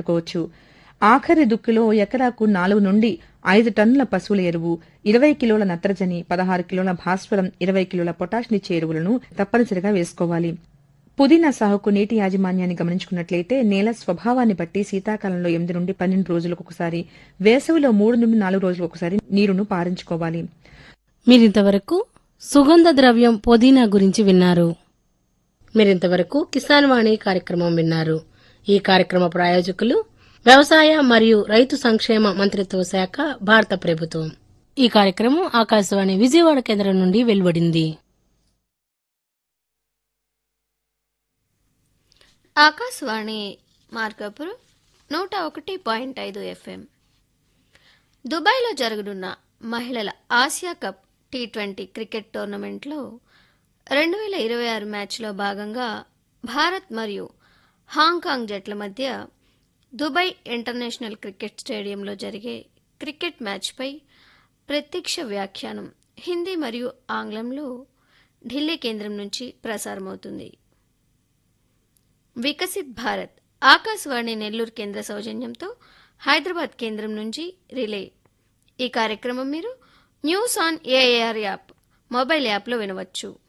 వాడుకోవచ్చు ఆఖరి దుక్కిలో ఎకరాకు నాలుగు నుండి ఐదు టన్నుల పశువుల ఎరువు ఇరవై కిలోల నత్రజని పదహారు కిలోల భాస్వరం ఇరవై కిలోల పొటాషినిచ్చే ఎరువులను తప్పనిసరిగా వేసుకోవాలి పుదీనా సాగుకు నీటి యాజమాన్యాన్ని గమనించుకున్నట్లయితే నేల స్వభావాన్ని బట్టి శీతాకాలంలో ఎనిమిది నుండి పన్నెండు రోజులకు ఒకసారి వేసవిలో మూడు నుండి నాలుగు రోజులకు ఒకసారి నీరును పారించుకోవాలి మీరింతవరకు సుగంధ ద్రవ్యం పుదీనా గురించి విన్నారు మీరింతవరకు కిసాన్ వాణి కార్యక్రమం విన్నారు ఈ కార్యక్రమ ప్రాయోజకులు వ్యవసాయ మరియు రైతు సంక్షేమ మంత్రిత్వ శాఖ భారత ప్రభుత్వం ఈ కార్యక్రమం ఆకాశవాణి విజయవాడ కేంద్రం నుండి వెలువడింది ఆకాశవాణి మార్కాపురం నూట ఒకటి పాయింట్ ఐదు ఎఫ్ఎం దుబాయ్లో జరగనున్న మహిళల Asia cup T twenty cricket టోర్నమెంట్లో రెండు వేల ఇరవై ఆరు మ్యాచ్లో భాగంగా భారత్ మరియు హాంకాంగ్ జట్ల మధ్య దుబాయ్ ఇంటర్నేషనల్ క్రికెట్ స్టేడియంలో జరిగే క్రికెట్ మ్యాచ్పై ప్రత్యక్ష వ్యాఖ్యానం హిందీ మరియు ఆంగ్లంలో ఢిల్లీ కేంద్రం నుంచి ప్రసారమవుతుంది వికసిత్ భారత్ ఆకాశవాణి నెల్లూరు కేంద్ర సౌజన్యంతో హైదరాబాద్ కేంద్రం నుంచి రిలే ఈ కార్యక్రమం మీరు news on AIR app mobile యాప్లో వినవచ్చు